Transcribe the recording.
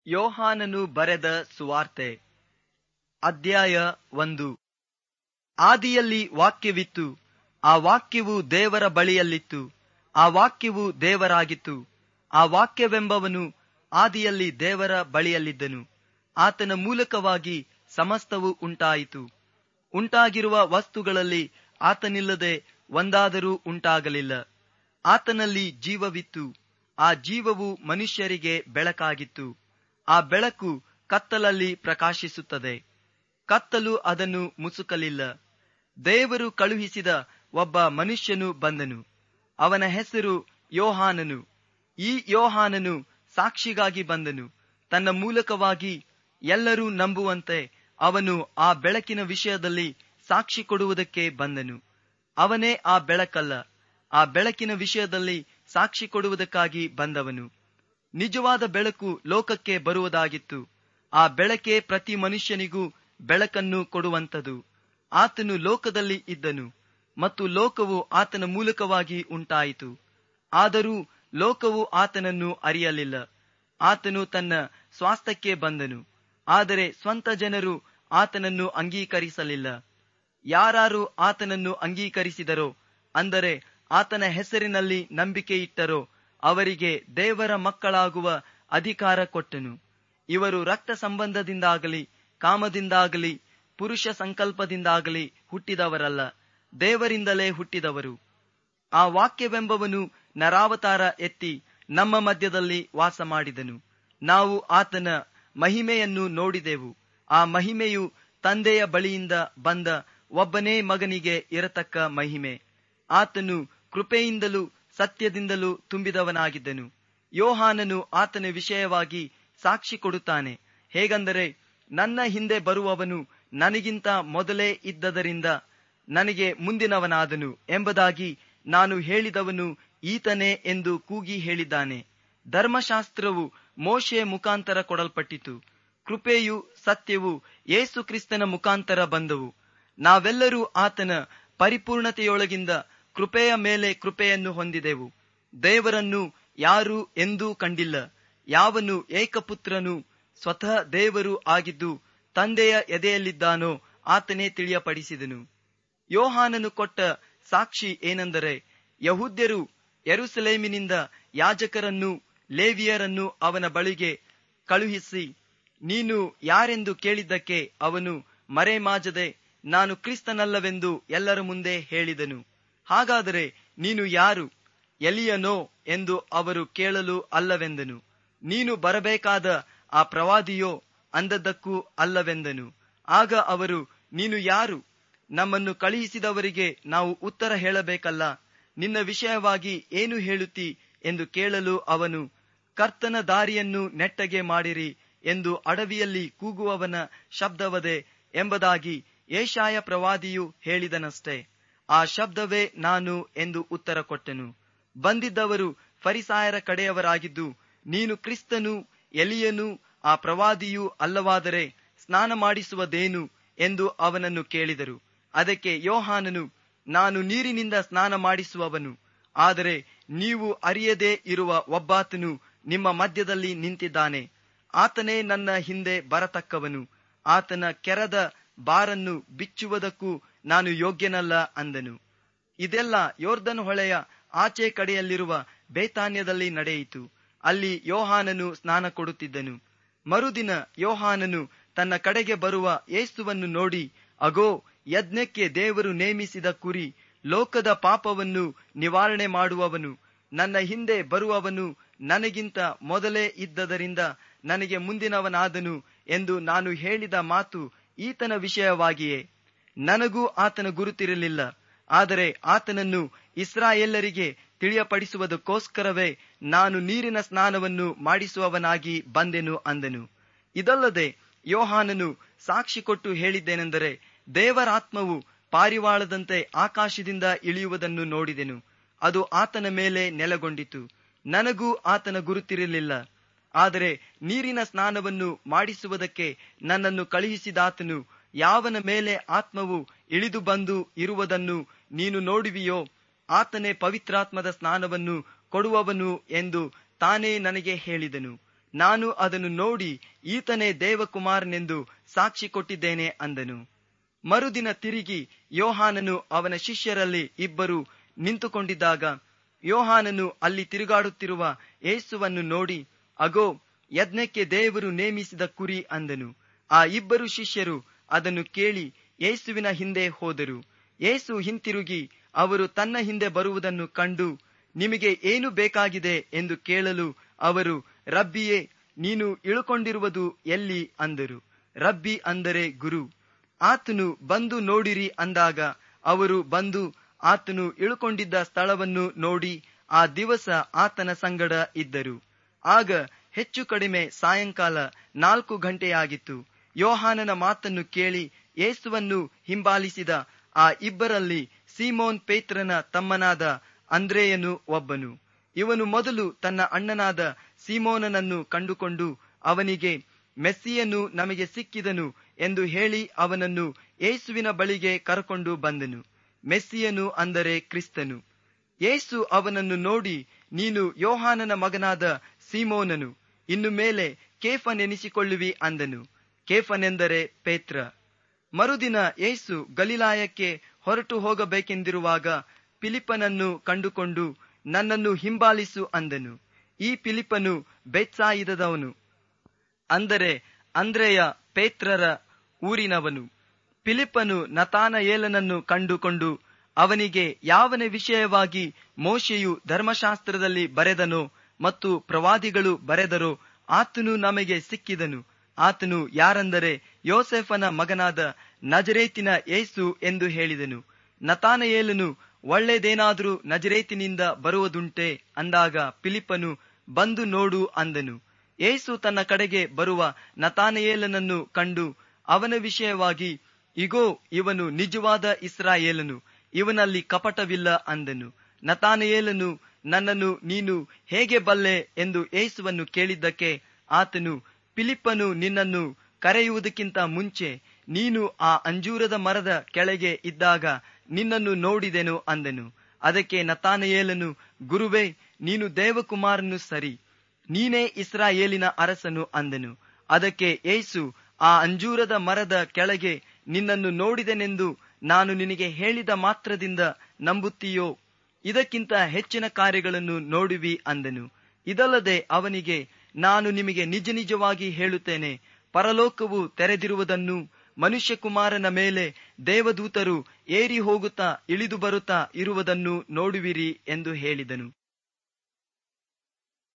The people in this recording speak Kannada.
ಯೋಹಾನನು ಬರೆದ ಸುವಾರ್ತೆ ಅಧ್ಯಾಯ ಒಂದು ಆದಿಯಲ್ಲಿ ವಾಕ್ಯವಿತ್ತು ಆ ವಾಕ್ಯವು ದೇವರ ಬಳಿಯಲ್ಲಿತ್ತು ಆ ವಾಕ್ಯವು ದೇವರಾಗಿತ್ತು ಆ ವಾಕ್ಯವೆಂಬವನು ಆದಿಯಲ್ಲಿ ದೇವರ ಬಳಿಯಲ್ಲಿದ್ದನು ಆತನ ಮೂಲಕವಾಗಿ ಸಮಸ್ತವು ಉಂಟಾಯಿತು ಉಂಟಾಗಿರುವ ವಸ್ತುಗಳಲ್ಲಿ ಆತನಿಲ್ಲದೆ ಒಂದಾದರೂ ಉಂಟಾಗಲಿಲ್ಲ ಆತನಲ್ಲಿ ಜೀವವಿತ್ತು ಆ ಜೀವವು ಮನುಷ್ಯರಿಗೆ ಬೆಳಕಾಗಿತ್ತು ಆ ಬೆಳಕು ಕತ್ತಲಲ್ಲಿ ಪ್ರಕಾಶಿಸುತ್ತದೆ ಕತ್ತಲು ಅದನ್ನು ಮುಸುಕಲಿಲ್ಲ ದೇವರು ಕಳುಹಿಸಿದ ಒಬ್ಬ ಮನುಷ್ಯನು ಬಂದನು ಅವನ ಹೆಸರು ಯೋಹಾನನು ಈ ಯೋಹಾನನು ಸಾಕ್ಷಿಗಾಗಿ ಬಂದನು ತನ್ನ ಮೂಲಕವಾಗಿ ಎಲ್ಲರೂ ನಂಬುವಂತೆ ಅವನು ಆ ಬೆಳಕಿನ ವಿಷಯದಲ್ಲಿ ಸಾಕ್ಷಿ ಕೊಡುವುದಕ್ಕೆ ಬಂದನು ಅವನೇ ಆ ಬೆಳಕಲ್ಲ ಆ ಬೆಳಕಿನ ವಿಷಯದಲ್ಲಿ ಸಾಕ್ಷಿ ಕೊಡುವುದಕ್ಕಾಗಿ ಬಂದವನು ನಿಜವಾದ ಬೆಳಕು ಲೋಕಕ್ಕೆ ಬರುವುದಾಗಿತ್ತು ಆ ಬೆಳಕೆ ಪ್ರತಿ ಮನುಷ್ಯನಿಗೂ ಬೆಳಕನ್ನು ಕೊಡುವಂಥದು ಆತನು ಲೋಕದಲ್ಲಿ ಇದ್ದನು ಮತ್ತು ಲೋಕವು ಆತನ ಮೂಲಕವಾಗಿ ಉಂಟಾಯಿತು ಆದರೂ ಲೋಕವು ಆತನನ್ನು ಅರಿಯಲಿಲ್ಲ ಆತನು ತನ್ನ ಸ್ವಾಸ್ಥ್ಯಕ್ಕೆ ಬಂದನು ಆದರೆ ಸ್ವಂತ ಜನರು ಆತನನ್ನು ಅಂಗೀಕರಿಸಲಿಲ್ಲ ಯಾರಾರು ಆತನನ್ನು ಅಂಗೀಕರಿಸಿದರೋ ಅಂದರೆ ಆತನ ಹೆಸರಿನಲ್ಲಿ ನಂಬಿಕೆ ಇಟ್ಟರೋ ಅವರಿಗೆ ದೇವರ ಮಕ್ಕಳಾಗುವ ಅಧಿಕಾರ ಕೊಟ್ಟನು ಇವರು ರಕ್ತ ಸಂಬಂಧದಿಂದಾಗಲಿ ಕಾಮದಿಂದಾಗಲಿ ಪುರುಷ ಸಂಕಲ್ಪದಿಂದಾಗಲಿ ಹುಟ್ಟಿದವರಲ್ಲ ದೇವರಿಂದಲೇ ಹುಟ್ಟಿದವರು ಆ ವಾಕ್ಯವೆಂಬವನು ನರಾವತಾರ ಎತ್ತಿ ನಮ್ಮ ಮಧ್ಯದಲ್ಲಿ ವಾಸ ಮಾಡಿದನು ನಾವು ಆತನ ಮಹಿಮೆಯನ್ನು ನೋಡಿದೆವು ಆ ಮಹಿಮೆಯು ತಂದೆಯ ಬಳಿಯಿಂದ ಬಂದ ಒಬ್ಬನೇ ಮಗನಿಗೆ ಇರತಕ್ಕ ಮಹಿಮೆ ಆತನು ಕೃಪೆಯಿಂದಲೂ ಸತ್ಯದಿಂದಲೂ ತುಂಬಿದವನಾಗಿದ್ದನು ಯೋಹಾನನು ಆತನ ವಿಷಯವಾಗಿ ಸಾಕ್ಷಿ ಕೊಡುತ್ತಾನೆ ಹೇಗೆಂದರೆ ನನ್ನ ಹಿಂದೆ ಬರುವವನು ನನಗಿಂತ ಮೊದಲೇ ಇದ್ದದರಿಂದ ನನಗೆ ಮುಂದಿನವನಾದನು ಎಂಬುದಾಗಿ ನಾನು ಹೇಳಿದವನು ಈತನೇ ಎಂದು ಕೂಗಿ ಹೇಳಿದ್ದಾನೆ ಧರ್ಮಶಾಸ್ತ್ರವು ಮೋಶೆಯ ಮುಖಾಂತರ ಕೊಡಲ್ಪಟ್ಟಿತು ಕೃಪೆಯು ಸತ್ಯವು ಯೇಸು ಕ್ರಿಸ್ತನ ಮುಖಾಂತರ ಬಂದವು ನಾವೆಲ್ಲರೂ ಆತನ ಪರಿಪೂರ್ಣತೆಯೊಳಗಿಂದ ಕೃಪೆಯ ಮೇಲೆ ಕೃಪೆಯನ್ನು ಹೊಂದಿದೆವು ದೇವರನ್ನು ಯಾರು ಎಂದೂ ಕಂಡಿಲ್ಲ ಯಾವನು ಏಕಪುತ್ರನು ಸ್ವತಃ ದೇವರು ಆಗಿದ್ದು ತಂದೆಯ ಎದೆಯಲ್ಲಿದ್ದಾನೋ ಆತನೇ ತಿಳಿಯಪಡಿಸಿದನು ಯೋಹಾನನು ಕೊಟ್ಟ ಸಾಕ್ಷಿ ಏನೆಂದರೆ ಯಹುದ್ಯರು ಯರುಸಲೇಮಿನಿಂದ ಯಾಜಕರನ್ನು ಲೇವಿಯರನ್ನು ಅವನ ಬಳಿಗೆ ಕಳುಹಿಸಿ ನೀನು ಯಾರೆಂದು ಕೇಳಿದ್ದಕ್ಕೆ ಅವನು ಮರೆಮಾಜದೆ ನಾನು ಕ್ರಿಸ್ತನಲ್ಲವೆಂದು ಎಲ್ಲರ ಮುಂದೆ ಹೇಳಿದನು ಹಾಗಾದರೆ ನೀನು ಯಾರು ಎಲಿಯನೋ ಎಂದು ಅವರು ಕೇಳಲು ಅಲ್ಲವೆಂದನು ನೀನು ಬರಬೇಕಾದ ಆ ಪ್ರವಾದಿಯೋ ಅಂದದ್ದಕ್ಕೂ ಅಲ್ಲವೆಂದನು ಆಗ ಅವರು ನೀನು ಯಾರು ನಮ್ಮನ್ನು ಕಳುಹಿಸಿದವರಿಗೆ ನಾವು ಉತ್ತರ ಹೇಳಬೇಕಲ್ಲ ನಿನ್ನ ವಿಷಯವಾಗಿ ಏನು ಹೇಳುತ್ತಿ ಎಂದು ಕೇಳಲು ಅವನು ಕರ್ತನ ದಾರಿಯನ್ನು ನೆಟ್ಟಗೆ ಮಾಡಿರಿ ಎಂದು ಅಡವಿಯಲ್ಲಿ ಕೂಗುವವನ ಶಬ್ದವದೆ ಎಂಬುದಾಗಿ ಏಷಾಯ ಪ್ರವಾದಿಯು ಹೇಳಿದನಷ್ಟೇ ಆ ಶಬ್ದವೇ ನಾನು ಎಂದು ಉತ್ತರ ಕೊಟ್ಟನು ಬಂದಿದ್ದವರು ಫರಿಸಾಯರ ಕಡೆಯವರಾಗಿದ್ದು ನೀನು ಕ್ರಿಸ್ತನು ಎಲಿಯನು ಆ ಪ್ರವಾದಿಯೂ ಅಲ್ಲವಾದರೆ ಸ್ನಾನ ಮಾಡಿಸುವುದೇನು ಎಂದು ಅವನನ್ನು ಕೇಳಿದರು ಅದಕ್ಕೆ ಯೋಹಾನನು ನಾನು ನೀರಿನಿಂದ ಸ್ನಾನ ಮಾಡಿಸುವವನು ಆದರೆ ನೀವು ಅರಿಯದೇ ಇರುವ ಒಬ್ಬಾತನು ನಿಮ್ಮ ಮಧ್ಯದಲ್ಲಿ ನಿಂತಿದ್ದಾನೆ ಆತನೇ ನನ್ನ ಹಿಂದೆ ಬರತಕ್ಕವನು ಆತನ ಕೆರದ ಬಾರನ್ನು ಬಿಚ್ಚುವುದಕ್ಕೂ ನಾನು ಯೋಗ್ಯನಲ್ಲ ಅಂದನು ಇದೆಲ್ಲ ಯೋರ್ಧನ್ ಹೊಳೆಯ ಆಚೆ ಕಡೆಯಲ್ಲಿರುವ ಬೇತಾನ್ಯದಲ್ಲಿ ನಡೆಯಿತು ಅಲ್ಲಿ ಯೋಹಾನನು ಸ್ನಾನ ಕೊಡುತ್ತಿದ್ದನು ಮರುದಿನ ಯೋಹಾನನು ತನ್ನ ಕಡೆಗೆ ಬರುವ ಯೇಸುವನ್ನು ನೋಡಿ ಅಗೋ ಯಜ್ಞಕ್ಕೆ ದೇವರು ನೇಮಿಸಿದ ಕುರಿ ಲೋಕದ ಪಾಪವನ್ನು ನಿವಾರಣೆ ಮಾಡುವವನು ನನ್ನ ಹಿಂದೆ ಬರುವವನು ನನಗಿಂತ ಮೊದಲೇ ಇದ್ದದರಿಂದ ನನಗೆ ಮುಂದಿನವನಾದನು ಎಂದು ನಾನು ಹೇಳಿದ ಮಾತು ಈತನ ವಿಷಯವಾಗಿಯೇ ನನಗೂ ಆತನ ಗುರುತಿರಲಿಲ್ಲ ಆದರೆ ಆತನನ್ನು ಇಸ್ರಾಯೇಲರಿಗೆ ತಿಳಿಯಪಡಿಸುವುದಕ್ಕೋಸ್ಕರವೇ ನಾನು ನೀರಿನ ಸ್ನಾನವನ್ನು ಮಾಡಿಸುವವನಾಗಿ ಬಂದೆನು ಅಂದನು ಇದಲ್ಲದೆ ಯೋಹಾನನು ಸಾಕ್ಷಿ ಕೊಟ್ಟು ಹೇಳಿದ್ದೇನೆಂದರೆ ದೇವರಾತ್ಮವು ಪಾರಿವಾಳದಂತೆ ಆಕಾಶದಿಂದ ಇಳಿಯುವುದನ್ನು ನೋಡಿದೆನು ಅದು ಆತನ ಮೇಲೆ ನೆಲೆಗೊಂಡಿತು ನನಗೂ ಆತನ ಗುರುತಿರಲಿಲ್ಲ ಆದರೆ ನೀರಿನ ಸ್ನಾನವನ್ನು ಮಾಡಿಸುವುದಕ್ಕೆ ನನ್ನನ್ನು ಕಳುಹಿಸಿದಾತನು ಯಾವನ ಮೇಲೆ ಆತ್ಮವು ಇಳಿದು ಬಂದು ಇರುವುದನ್ನು ನೀನು ನೋಡುವಿಯೋ ಆತನೇ ಪವಿತ್ರಾತ್ಮದ ಸ್ನಾನವನ್ನು ಕೊಡುವವನು ಎಂದು ತಾನೇ ನನಗೆ ಹೇಳಿದನು ನಾನು ಅದನ್ನು ನೋಡಿ ಈತನೇ ದೇವಕುಮಾರನೆಂದು ಸಾಕ್ಷಿ ಕೊಟ್ಟಿದ್ದೇನೆ ಅಂದನು ಮರುದಿನ ತಿರುಗಿ ಯೋಹಾನನು ಅವನ ಶಿಷ್ಯರಲ್ಲಿ ಇಬ್ಬರು ನಿಂತುಕೊಂಡಿದ್ದಾಗ ಯೋಹಾನನು ಅಲ್ಲಿ ತಿರುಗಾಡುತ್ತಿರುವ ಏಸುವನ್ನು ನೋಡಿ ಅಗೋ ಯಜ್ಞಕ್ಕೆ ದೇವರು ನೇಮಿಸಿದ ಕುರಿ ಅಂದನು ಆ ಇಬ್ಬರು ಶಿಷ್ಯರು ಅದನ್ನು ಕೇಳಿ ಯೇಸುವಿನ ಹಿಂದೆ ಹೋದರು ಯೇಸು ಹಿಂತಿರುಗಿ ಅವರು ತನ್ನ ಹಿಂದೆ ಬರುವುದನ್ನು ಕಂಡು ನಿಮಗೆ ಏನು ಬೇಕಾಗಿದೆ ಎಂದು ಕೇಳಲು ಅವರು ರಬ್ಬಿಯೇ ನೀನು ಇಳುಕೊಂಡಿರುವುದು ಎಲ್ಲಿ ಅಂದರು ರಬ್ಬಿ ಅಂದರೆ ಗುರು ಆತನು ಬಂದು ನೋಡಿರಿ ಅಂದಾಗ ಅವರು ಬಂದು ಆತನು ಇಳುಕೊಂಡಿದ್ದ ಸ್ಥಳವನ್ನು ನೋಡಿ ಆ ದಿವಸ ಆತನ ಸಂಗಡ ಇದ್ದರು ಆಗ ಹೆಚ್ಚು ಕಡಿಮೆ ಸಾಯಂಕಾಲ ನಾಲ್ಕು ಗಂಟೆಯಾಗಿತ್ತು ಯೋಹಾನನ ಮಾತನ್ನು ಕೇಳಿ ಯೇಸುವನ್ನು ಹಿಂಬಾಲಿಸಿದ ಆ ಇಬ್ಬರಲ್ಲಿ ಸೀಮೋನ್ ಪೇತ್ರನ ತಮ್ಮನಾದ ಅಂದ್ರೇಯನು ಒಬ್ಬನು ಇವನು ಮೊದಲು ತನ್ನ ಅಣ್ಣನಾದ ಸೀಮೋನನನ್ನು ಕಂಡುಕೊಂಡು ಅವನಿಗೆ ಮೆಸ್ಸಿಯನು ನಮಗೆ ಸಿಕ್ಕಿದನು ಎಂದು ಹೇಳಿ ಅವನನ್ನು ಯೇಸುವಿನ ಬಳಿಗೆ ಕರಕೊಂಡು ಬಂದನು ಮೆಸ್ಸಿಯನು ಅಂದರೆ ಕ್ರಿಸ್ತನು ಯೇಸು ಅವನನ್ನು ನೋಡಿ ನೀನು ಯೋಹಾನನ ಮಗನಾದ ಸೀಮೋನನು ಇನ್ನು ಮೇಲೆ ಕೇಫನೆನಿಸಿಕೊಳ್ಳುವಿ ಅಂದನು ಕೇಫನೆಂದರೆ ಪೇತ್ರ ಮರುದಿನ ಯೇಸು ಗಲಿಲಾಯಕ್ಕೆ ಹೊರಟು ಹೋಗಬೇಕೆಂದಿರುವಾಗ ಫಿಲಿಪ್ಪನನ್ನು ಕಂಡುಕೊಂಡು ನನ್ನನ್ನು ಹಿಂಬಾಲಿಸು ಅಂದನು ಈ ಫಿಲಿಪ್ಪನು ಬೆತ್ಸಾಯಿದದವನು ಅಂದರೆ ಅಂದ್ರೆಯ ಪೇತ್ರರ ಊರಿನವನು ಫಿಲಿಪ್ಪನು ನತಾನ ಏಲನನ್ನು ಕಂಡುಕೊಂಡು ಅವನಿಗೆ ಯಾವನ ವಿಷಯವಾಗಿ ಮೋಶೆಯು ಧರ್ಮಶಾಸ್ತ್ರದಲ್ಲಿ ಬರೆದನೋ ಮತ್ತು ಪ್ರವಾದಿಗಳು ಬರೆದರೋ ಆತನು ನಮಗೆ ಸಿಕ್ಕಿದನು ಆತನು ಯಾರೆಂದರೆ ಯೋಸೆಫನ ಮಗನಾದ ನಜರೇತಿನ ಏಸು ಎಂದು ಹೇಳಿದನು ನತಾನಯೇಲನು ಒಳ್ಳೆಯದೇನಾದರೂ ನಜರೇತಿನಿಂದ ಬರುವುದುಂಟೆ ಅಂದಾಗ ಫಿಲಿಪ್ಪನು ಬಂದು ನೋಡು ಅಂದನು ಏಸು ತನ್ನ ಕಡೆಗೆ ಬರುವ ನತಾನಯೇಲನನ್ನು ಕಂಡು ಅವನ ವಿಷಯವಾಗಿ ಇಗೋ ಇವನು ನಿಜವಾದ ಇಸ್ರಾಯೇಲನು ಇವನಲ್ಲಿ ಕಪಟವಿಲ್ಲ ಅಂದನು ನತಾನಯೇಲನು ನನ್ನನ್ನು ನೀನು ಹೇಗೆ ಬಲ್ಲೆ ಎಂದು ಏಸುವನ್ನು ಕೇಳಿದ್ದಕ್ಕೆ ಆತನು ಫಿಲಿಪ್ಪನು ನಿನ್ನನ್ನು ಕರೆಯುವುದಕ್ಕಿಂತ ಮುಂಚೆ ನೀನು ಆ ಅಂಜೂರದ ಮರದ ಕೆಳಗೆ ಇದ್ದಾಗ ನಿನ್ನನ್ನು ನೋಡಿದೆನು ಅಂದನು ಅದಕ್ಕೆ ನತಾನಯೇಲನು ಗುರುವೇ ನೀನು ದೇವಕುಮಾರನು ಸರಿ ನೀನೇ ಇಸ್ರಾಯೇಲಿನ ಅರಸನು ಅಂದನು ಅದಕ್ಕೆ ಏಸು ಆ ಅಂಜೂರದ ಮರದ ಕೆಳಗೆ ನಿನ್ನನ್ನು ನೋಡಿದೆನೆಂದು ನಾನು ನಿನಗೆ ಹೇಳಿದ ಮಾತ್ರದಿಂದ ನಂಬುತ್ತೀಯೋ ಇದಕ್ಕಿಂತ ಹೆಚ್ಚಿನ ಕಾರ್ಯಗಳನ್ನು ನೋಡುವಿ ಅಂದನು ಇದಲ್ಲದೆ ಅವನಿಗೆ ನಾನು ನಿಮಗೆ ನಿಜ ನಿಜವಾಗಿ ಹೇಳುತ್ತೇನೆ ಪರಲೋಕವು ತೆರೆದಿರುವುದನ್ನು ಮನುಷ್ಯಕುಮಾರನ ಮೇಲೆ ದೇವದೂತರು ಏರಿ ಹೋಗುತ್ತಾ ಇಳಿದು ಬರುತ್ತಾ ಇರುವುದನ್ನು ನೋಡುವಿರಿ ಎಂದು ಹೇಳಿದನು